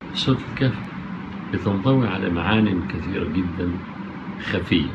سورة الكهف بتنطوي على معان كثيرة جدا خفية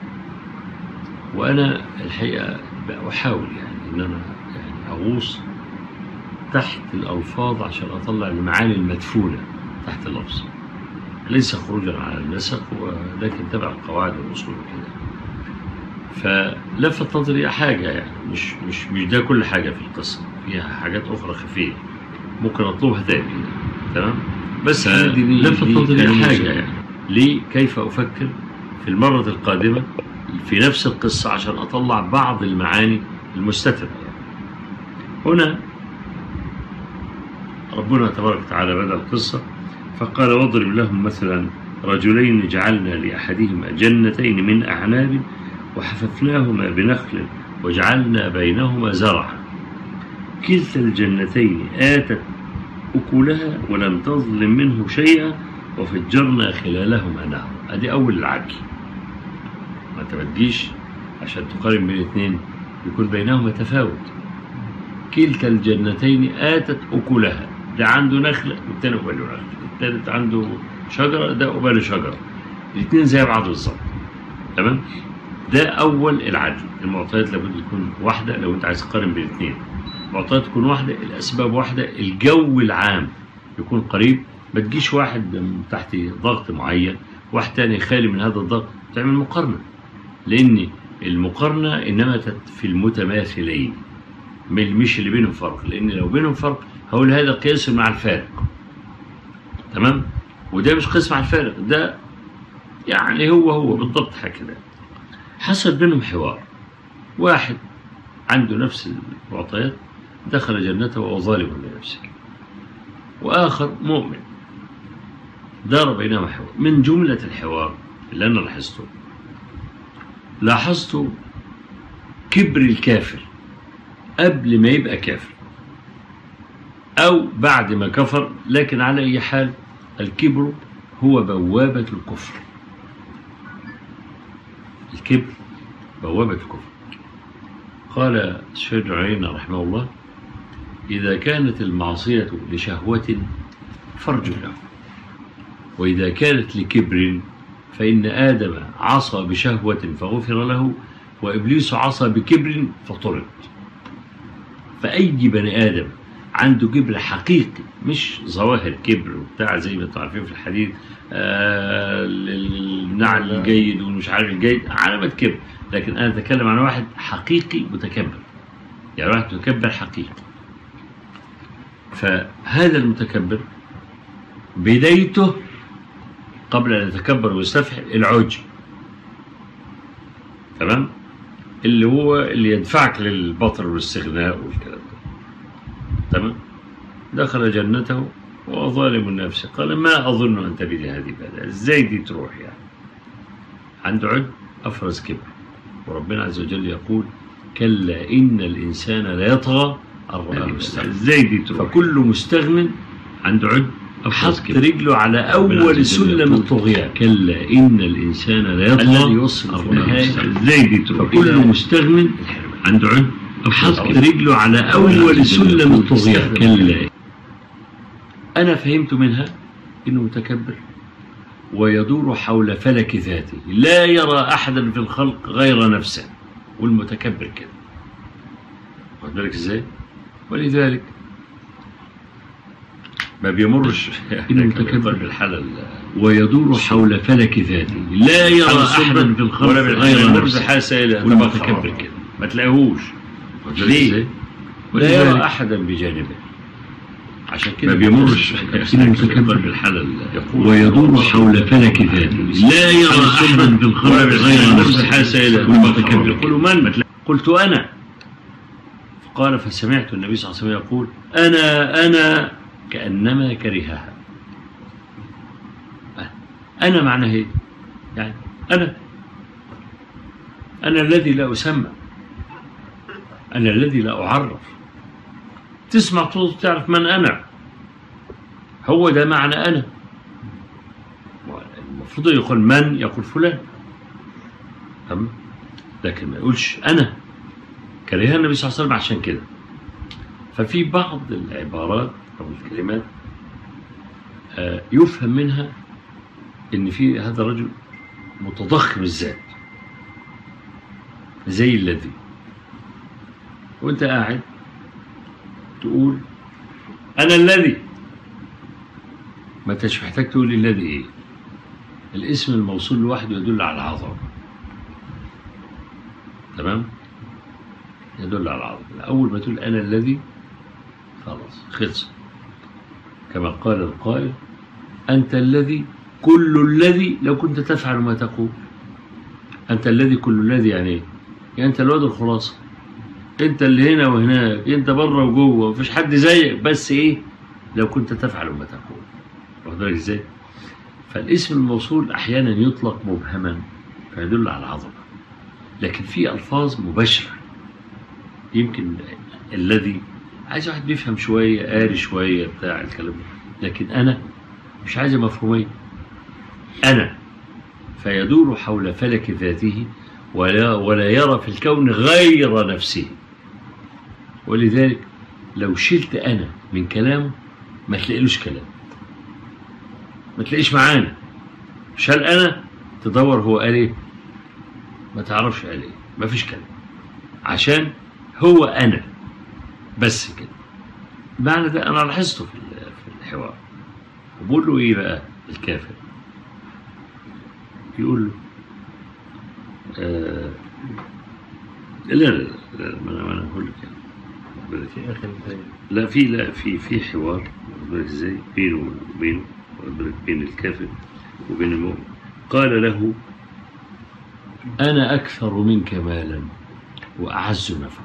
وأنا الحقيقة بحاول يعني إن أنا يعني أغوص تحت الألفاظ عشان أطلع المعاني المدفونة تحت اللفظ ليس خروجا على النسق ولكن تبع القواعد والأصول وكده فلفت نظري حاجة يعني مش مش مش ده كل حاجة في القصة فيها حاجات أخرى خفية ممكن أطلبها تاني تمام بس لفت نظري حاجة يعني ليه كيف أفكر في المرة القادمة في نفس القصة عشان أطلع بعض المعاني المستترة هنا ربنا تبارك وتعالى بدأ القصة فقال واضرب لهم مثلا رجلين جعلنا لأحدهما جنتين من أعناب وحففناهما بنخل وجعلنا بينهما زرعا كلتا الجنتين آتت أكلها ولم تظلم منه شيئا وفجرنا خلالهما نهرا ادي أول العدل ما انت ما تجيش عشان تقارن بين الاثنين يكون بينهما تفاوت كلتا الجنتين آتت أكلها ده عنده نخلة والتاني قباله نخلة التالت عنده شجرة ده قباله شجرة الاثنين زي بعض بالظبط تمام ده أول العدل المعطيات لابد تكون واحدة لو أنت عايز تقارن بين الاثنين المعطيات تكون واحدة الأسباب واحدة الجو العام يكون قريب ما تجيش واحد من تحت ضغط معين واحد تاني خالي من هذا الضغط تعمل مقارنة لأن المقارنة إنما في المتماثلين مش اللي بينهم فرق لأن لو بينهم فرق هقول هذا قياس مع الفارق تمام وده مش قياس مع الفارق ده يعني هو هو بالضبط هكذا حصل بينهم حوار واحد عنده نفس المعطيات دخل جنته وهو ظالم لنفسه وآخر مؤمن دار بينهما حوار من جملة الحوار اللي أنا لاحظته لاحظت كبر الكافر قبل ما يبقى كافر أو بعد ما كفر لكن على أي حال الكبر هو بوابة الكفر الكبر بوابة الكفر قال الشيخ عيينة رحمه الله إذا كانت المعصية لشهوة فرج له وإذا كانت لكبر فإن آدم عصى بشهوة فغفر له وإبليس عصى بكبر فطرد فأي بني آدم عنده كبر حقيقي مش ظواهر كبر وبتاع زي ما انتم عارفين في الحديث آه النعل الجيد والمش عارف الجيد علامة كبر لكن أنا أتكلم عن واحد حقيقي متكبر يعني واحد متكبر حقيقي فهذا المتكبر بدايته قبل أن يتكبر ويستفحل العجب تمام اللي هو اللي يدفعك للبطر والاستغناء والكلام ده تمام دخل جنته وهو ظالم نفسه قال ما أظن أن تبيد هذه بدا ازاي دي تروح يعني عنده عجب أفرز كبر وربنا عز وجل يقول كلا إن الإنسان ليطغى الرآه ازاي دي تروح فكل مستغن عنده عجب حط رجله على أول سلم الطغيان كلا إن الإنسان ليطغى الذي يوصل في النهاية ازاي دي تروح كل مستغن عنده عجب حط رجله على أول سلم الطغيان كلا أنا فهمت منها إنه متكبر ويدور حول فلك ذاته لا يرى أحدا في الخلق غير نفسه والمتكبر كده واخد بالك ازاي؟ ولذلك ما بيمرش المتكبر بالحالة ويدور حول فلك ذاته لا يرى أحدا في الخلق غير نفسه حاسة والمتكبر كده ما تلاقيهوش ليه؟ لا يرى أحدا بجانبه عشان كده ما بيمرش المتكبر بالحالة ويدور حول فلك ذاته لا يرى أحدا في الخلق غير نفسه حاسة والمتكبر يقول من؟ قلت أنا قال فسمعت النبي صلى الله عليه وسلم يقول أنا أنا كأنما كرهها أنا معنى ايه؟ يعني أنا أنا الذي لا أسمى أنا الذي لا أعرف تسمع صوت تعرف من أنا هو ده معنى أنا المفروض يقول من يقول فلان تمام لكن ما يقولش أنا كرهها النبي صلى الله عليه وسلم عشان كده ففي بعض العبارات أو الكلمات آه، يفهم منها ان في هذا الرجل متضخم الذات زي الذي وانت قاعد تقول انا الذي ما انتش محتاج تقول الذي ايه الاسم الموصول لوحده يدل على العظمه تمام يدل على العظمه اول ما تقول انا الذي خلاص خلص كما قال القائل انت الذي كل الذي لو كنت تفعل ما تقول انت الذي كل الذي يعني ايه يعني انت الواد الخلاصه انت اللي هنا وهناك انت بره وجوه مفيش حد زيك بس ايه لو كنت تفعل ما تقول واخد بالك ازاي فالاسم الموصول احيانا يطلق مبهما فيدل على العظمه لكن في الفاظ مباشره يمكن الذي عايز واحد بيفهم شويه قاري شويه بتاع الكلام ده لكن انا مش عايز مفهوميه انا فيدور حول فلك ذاته ولا ولا يرى في الكون غير نفسه ولذلك لو شلت انا من كلامه ما تلاقيلوش كلام ما تلاقيش معانا شال انا تدور هو قال ايه ما تعرفش قال ايه ما فيش كلام عشان هو انا بس كده المعنى ده انا لاحظته في ال- في الحوار وبقول له ايه بقى الكافر يقول له آه لا لا لا, لا ما انا ما أنا هقول لك يعني واخد بالك في اخر الآية. لا في لا في في حوار واخد بالك ازاي بينه وبينه واخد بالك بين الكافر وبين المؤمن قال له انا اكثر منك مالا واعز نفرا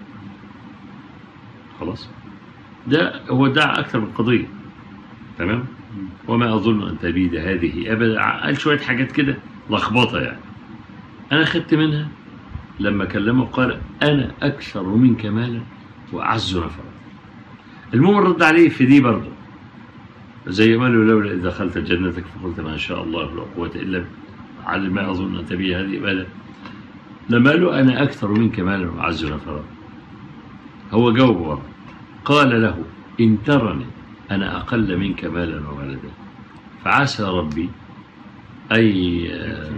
خلاص ده هو دعا اكثر من قضيه تمام وما اظن ان تبيد هذه ابدا قال شويه حاجات كده لخبطه يعني انا خدت منها لما كلمه قال انا اكثر منك مالا واعز نفرا المهم رد عليه في دي برضه زي ما قالوا لولا اذا دخلت جنتك فقلت ما شاء الله لا قوه الا بالله على ما اظن ان تبيد هذه ابدا لما قالوا انا اكثر منك مالا واعز نفرا هو جاوب ورا قال له ان ترني انا اقل منك مالا وولدا فعسى ربي اي آه،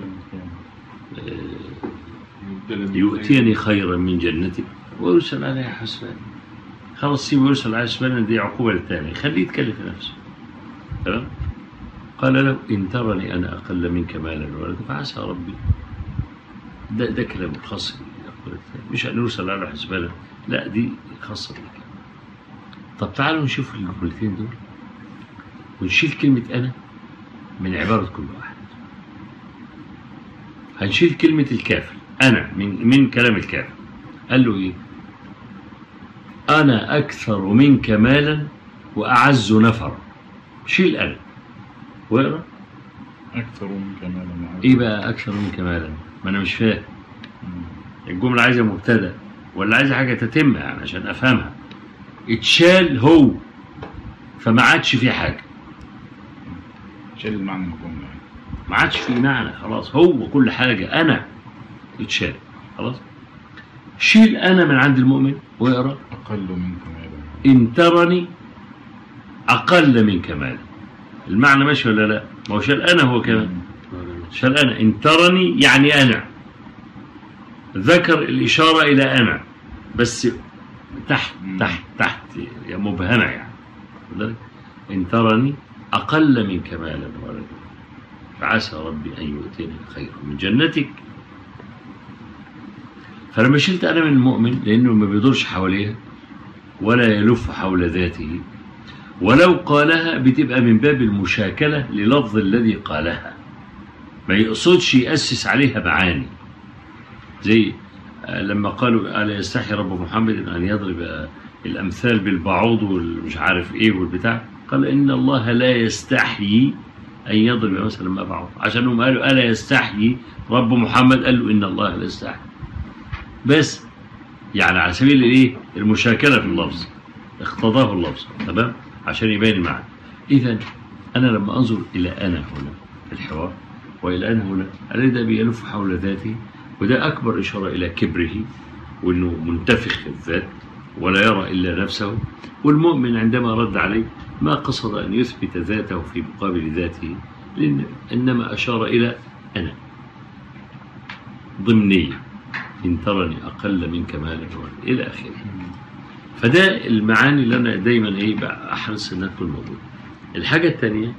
يؤتيني خيرا من جنتك ويرسل عليها حسبان خلاص سيبه يرسل عليها حسبان دي عقوبة للثاني خليه يتكلم في نفسه تمام قال له إن ترني أنا أقل منك مالا وولدا فعسى ربي ده ده كلام خاص بالعقوبة الثاني مش أن يرسل على حسبانا لا دي خاصة بك طب تعالوا نشوف الجملتين دول ونشيل كلمة أنا من عبارة كل واحد هنشيل كلمة الكافر أنا من من كلام الكافر قال له إيه؟ أنا أكثر منك مالا وأعز نفرا شيل أنا واقرا أكثر منك مالا وعزا. إيه بقى أكثر منك مالا؟ ما أنا مش فاهم الجملة عايزة مبتدأ ولا عايزة حاجة تتم يعني عشان أفهمها اتشال هو فما عادش في حاجة شيل المعنى من الجملة يعني. ما عادش في معنى خلاص هو كل حاجة أنا اتشال خلاص شيل أنا من عند المؤمن واقرا أقل منك مالا إن ترني أقل من كمال المعنى ماشي ولا لا ما هو شال أنا هو كمان شال أنا إن ترني يعني أنا ذكر الإشارة إلى أنا بس تحت تحت تحت يا مبهمة يعني واخد بالك؟ إن ترني أقل من كمالا ولدا فعسى ربي أن يؤتيني خيرا من جنتك فلما شلت أنا من المؤمن لأنه ما بيدورش حواليها ولا يلف حول ذاته ولو قالها بتبقى من باب المشاكلة للفظ الذي قالها ما يقصدش يأسس عليها معاني زي آه، لما قالوا ألا يستحي رب محمد أن يضرب آه، الأمثال بالبعوض والمش عارف إيه والبتاع قال إن الله لا يستحيي أن يضرب مثلا ما بعوض عشان هم قالوا ألا يستحيي رب محمد قال له إن الله لا يستحيي بس يعني على سبيل الايه المشاكله في اللفظ اقتضاه اللفظ تمام عشان يبين المعنى اذا انا لما انظر الى انا هنا في الحوار والى انا هنا الاقي ده بيلف حول ذاته وده اكبر اشاره الى كبره وانه منتفخ الذات ولا يرى الا نفسه والمؤمن عندما رد عليه ما قصد أن يثبت ذاته في مقابل ذاته لأن إنما أشار إلى أنا ضمنية إن ترني أقل منك مالا وولدا إلى آخره فده المعاني اللي أنا دايما إيه بقى أحرص إنها تكون موجودة الحاجة الثانية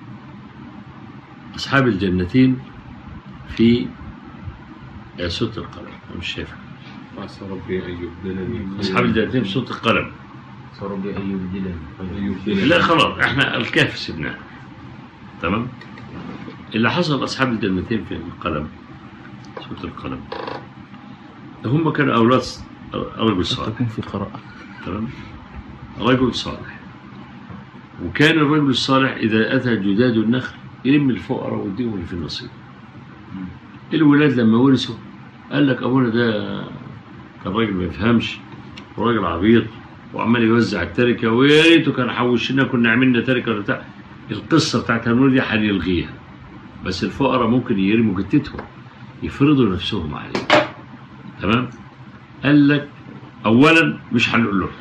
أصحاب الجنتين في سورة القلم أنا مش شايفها عسى ربي أن يبدلني أصحاب الجنتين في سورة القلم عسى ربي أن يبدلني أن يبدلني لا خلاص احنا الكهف سيبناه تمام اللي حصل اصحاب الجنتين في القلم سوره القلم هم كانوا اولاد رجل صالح تكون في قراءة تمام رجل صالح وكان الرجل الصالح اذا اتى جداد النخل يلم الفقراء ويديهم اللي في النصيب الولاد لما ورثوا قال لك ابونا ده كان راجل ما يفهمش وراجل عبيط وعمال يوزع التركه ويا ريته كان حوش لنا كنا عملنا تركه ولا بتاع القصه بتاعت هنقول دي هنلغيها بس الفقراء ممكن يرموا جتتهم يفرضوا نفسهم عليه تمام قال لك اولا مش هنقول لهم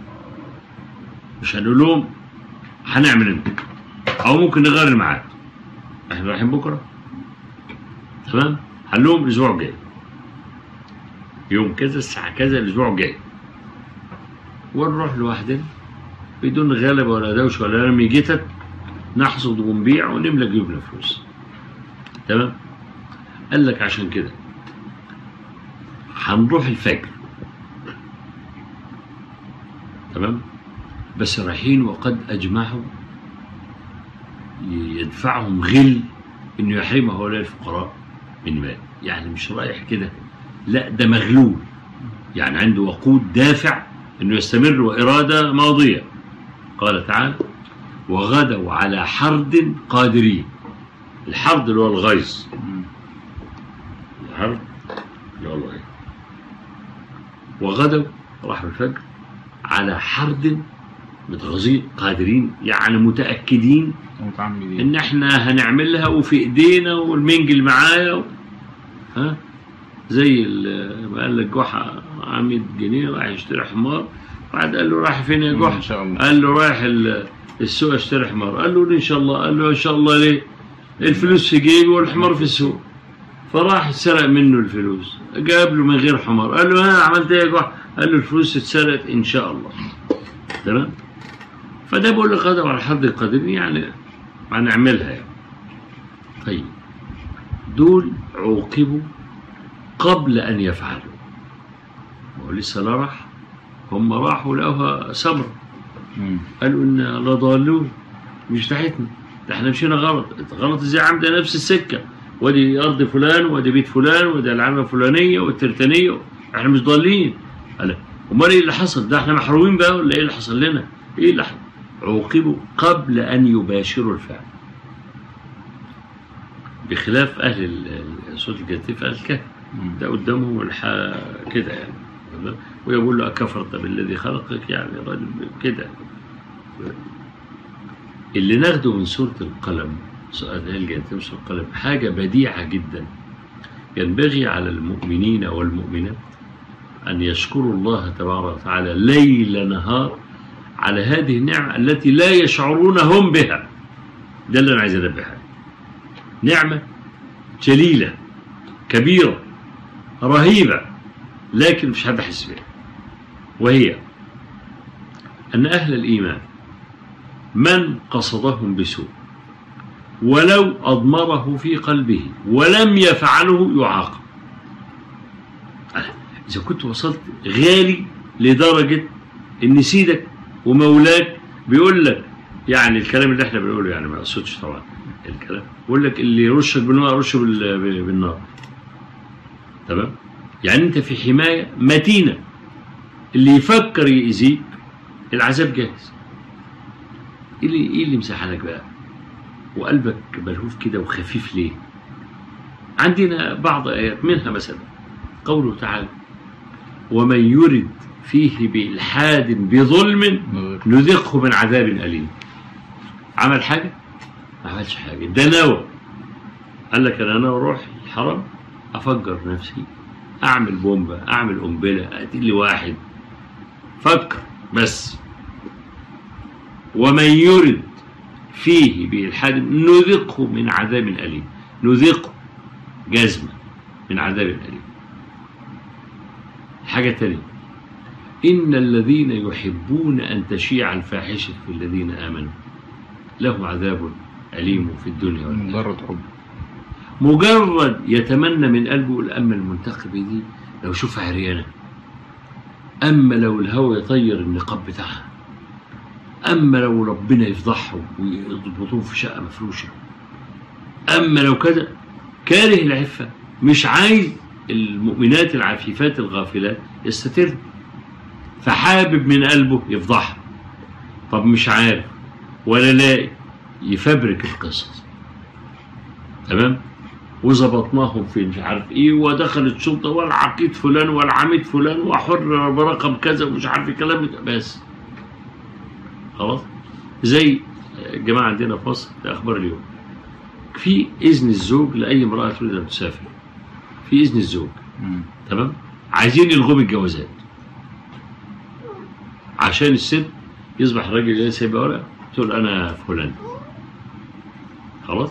مش هنقول لهم هنعمل انت او ممكن نغير الميعاد احنا رايحين بكره تمام قال لهم الاسبوع الجاي يوم كذا الساعه كذا الاسبوع الجاي ونروح لوحدنا بدون غلبه ولا دوشه ولا رمي جتت نحصد ونبيع ونملى جيوبنا فلوس تمام قال لك عشان كده هنروح الفجر تمام بس رايحين وقد اجمعوا يدفعهم غل انه يحرم هؤلاء الفقراء من مال يعني مش رايح كده لا ده مغلول يعني عنده وقود دافع انه يستمر واراده ماضيه قال تعالى وغدوا على حرد قادرين الحرد اللي هو الغيظ الحرد اللي هو الغيظ وغدوا راحوا الفجر على حرد متغاظين قادرين يعني متاكدين متعمدين ان احنا هنعملها وفي ايدينا والمنجل معايا و... ها زي ال- ما قال لك جحا عام 100 جنيه راح يشتري حمار بعد قال له رايح فين يا مم، جحا إن شاء الله. قال له رايح ال- السوق اشتري حمار قال له ليه ان شاء الله قال له ان شاء الله ليه الفلوس في جيبي والحمار في السوق فراح سرق منه الفلوس جاب له من غير حمار قال له ها عملت ايه يا جحا قال له الفلوس اتسرقت ان شاء الله تمام فده بقول لك غضب على حد القادرين يعني هنعملها يعني طيب دول عوقبوا قبل ان يفعلوا هو لسه لا راح هم راحوا لقوها سمرة مم. قالوا ان لضالون مش بتاعتنا ده احنا مشينا غلط غلط ازاي عامله نفس السكه ودي ارض فلان ودي بيت فلان ودي العلامه الفلانيه والترتانيه احنا مش ضالين قال امال ايه اللي حصل ده احنا محرومين بقى ولا ايه اللي حصل لنا ايه اللي حصل عوقبوا قبل ان يباشروا الفعل بخلاف اهل ال- ال- سوره الكهف اهل الكهف مم. ده قدامهم الح... كده يعني تمام؟ ويقول له أكفرت بالذي خلقك يعني راجل كده اللي ناخده من سورة القلم سؤال الجنتين سورة القلم حاجة بديعة جدا ينبغي على المؤمنين والمؤمنات أن يشكروا الله تبارك وتعالى ليل نهار على هذه النعمة التي لا يشعرون هم بها ده اللي أنا عايز أنبه عليه نعمة جليلة كبيرة رهيبة لكن مش حد حس بها وهي أن أهل الإيمان من قصدهم بسوء ولو أضمره في قلبه ولم يفعله يعاقب إذا كنت وصلت غالي لدرجة إن سيدك ومولاك بيقول لك يعني الكلام اللي احنا بنقوله يعني ما اقصدش طبعا الكلام بيقول لك اللي يرشك بالنار رشه بال- بالنار تمام يعني انت في حمايه متينه اللي يفكر يأذيك العذاب جاهز ايه اللي ايه اللي مسحلك بقى وقلبك ملهوف كده وخفيف ليه عندنا بعض ايات منها مثلا قوله تعالى ومن يرد فيه بإلحاد بظلم نذقه من عذاب أليم عمل حاجة؟ ما عملش حاجة ده نوى قال لك أنا ناوي أروح الحرم أفجر نفسي أعمل بومبة أعمل قنبلة أقتل لي واحد فكر بس ومن يرد فيه بإلحاد نذقه من عذاب أليم نذقه جزمة من عذاب أليم حاجة تانية إن الذين يحبون أن تشيع الفاحشة في الذين آمنوا لهم عذاب أليم في الدنيا والآخرة مجرد حب مجرد يتمنى من قلبه يقول أما المنتخبة دي لو شوفها عريانة أما لو الهوى يطير النقاب بتاعها أما لو ربنا يفضحهم ويضبطوهم في شقة مفروشة أما لو كذا كاره العفة مش عايز المؤمنات العفيفات الغافلات يستتر فحابب من قلبه يفضحها طب مش عارف ولا لاقي يفبرك القصص تمام وظبطناهم في مش عارف ايه ودخلت شرطه والعقيد فلان والعميد فلان وحر برقم كذا ومش عارف الكلام ده بس خلاص زي الجماعه عندنا في مصر في اخبار اليوم في اذن الزوج لاي امراه تريد ان تسافر في اذن الزوج مم. تمام عايزين يلغوا بالجوازات عشان الست يصبح الراجل اللي سايب ورقه تقول انا فلان خلاص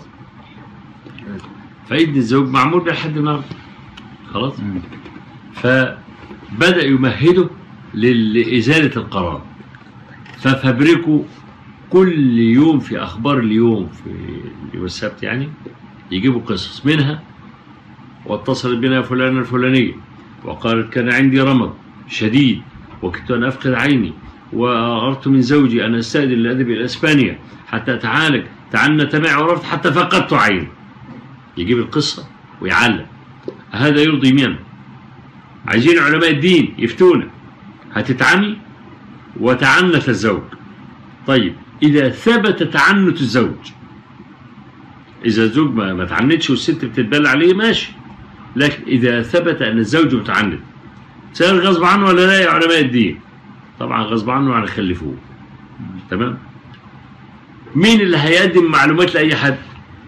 فإذن الزوج معمول بيه لحد النهارده خلاص مم. فبدأ يمهده لل- لإزالة القرار ففبركوا كل يوم في أخبار اليوم في اليوم السبت يعني يجيبوا قصص منها واتصلت بنا فلانة الفلانية وقالت كان عندي رمض شديد وكنت أن أفقد عيني وأغرت من زوجي أن أستأذن للأدب إلى إسبانيا حتى أتعالج تعنت معي وعرفت حتى فقدت عيني يجيب القصة ويعلم هذا يرضي من عايزين علماء الدين يفتونا هتتعمي وتعنت الزوج طيب إذا ثبت تعنت الزوج إذا الزوج ما, ما تعنتش والست بتتبلى عليه ماشي لكن إذا ثبت أن الزوج متعنت سأل غصب عنه ولا لا يا علماء الدين طبعا غصب عنه هنخلفوه تمام مين اللي هيقدم معلومات لأي حد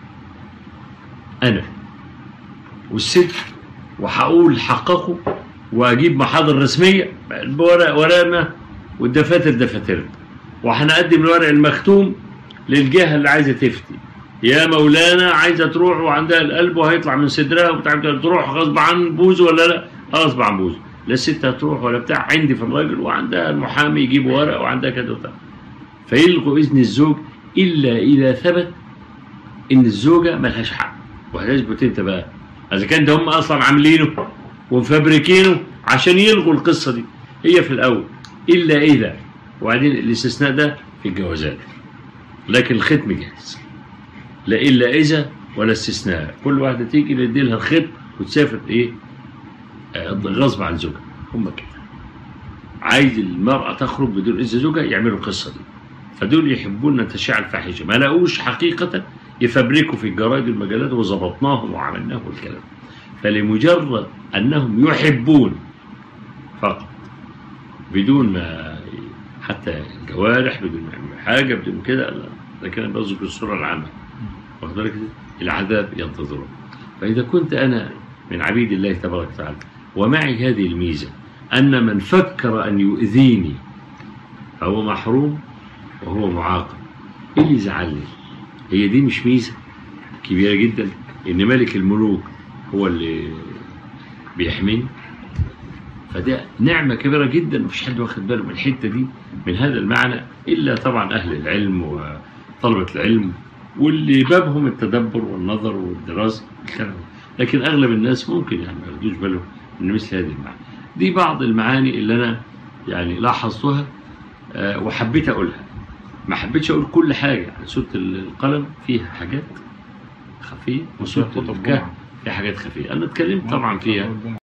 أنا والست وهقول حققه وأجيب محاضر رسمية بورق ورقنا والدفاتر دفاترنا وهنقدم الورق المختوم للجهة اللي عايزة تفتي يا مولانا عايزة تروح وعندها القلب وهيطلع من صدرها وبتاع تروح غصب عن بوز ولا لا؟ آه غصب عن بوز لا الست هتروح ولا بتاع عندي في الراجل وعندها المحامي يجيب ورق وعندها كذا وبتاع فيلغوا إذن الزوج إلا إذا ثبت إن الزوجة ملهاش حق وهتثبت أنت بقى إذا كان ده هم أصلا عاملينه ومفبركينه عشان يلغوا القصة دي هي في الأول إلا إذا وبعدين الاستثناء ده في الجوازات لكن الختم جاهز لا إلا إذا ولا استثناء كل واحدة تيجي ندي لها الختم وتسافر إيه آه، غصب عن زوجها هم كده عايز المرأة تخرج بدون إذن زوجها يعملوا القصة دي فدول يحبون أن تشاع الفاحشة ما لقوش حقيقة يفبركوا في الجرائد والمجلات وظبطناهم وعملناه والكلام فلمجرد أنهم يحبون فقط بدون ما حتى الجوارح بدون ما يعملوا حاجة بدون كده لا لكن أنا بذكر الصورة العامة واخد بالك إزاي؟ العذاب ينتظرون فإذا كنت أنا من عبيد الله تبارك وتعالى ومعي هذه الميزة أن من فكر أن يؤذيني فهو محروم وهو معاقب إيه اللي يزعلني؟ هي دي مش ميزة كبيرة جدا إن ملك الملوك هو اللي بيحميني فده نعمة كبيرة جدا مفيش حد واخد باله من الحتة دي من هذا المعنى إلا طبعا أهل العلم وطلبة العلم واللي بابهم التدبر والنظر والدراسة الكلام ده. لكن أغلب الناس ممكن يعني ما ياخدوش بالهم من مثل هذه المعاني دي بعض المعاني اللي أنا يعني لاحظتها آه، وحبيت أقولها ما حبيتش أقول كل حاجة يعني سورة القلم فيها حاجات خفية وسورة خطب الكهف جمعة. فيها حاجات خفية أنا اتكلمت طبعا فيها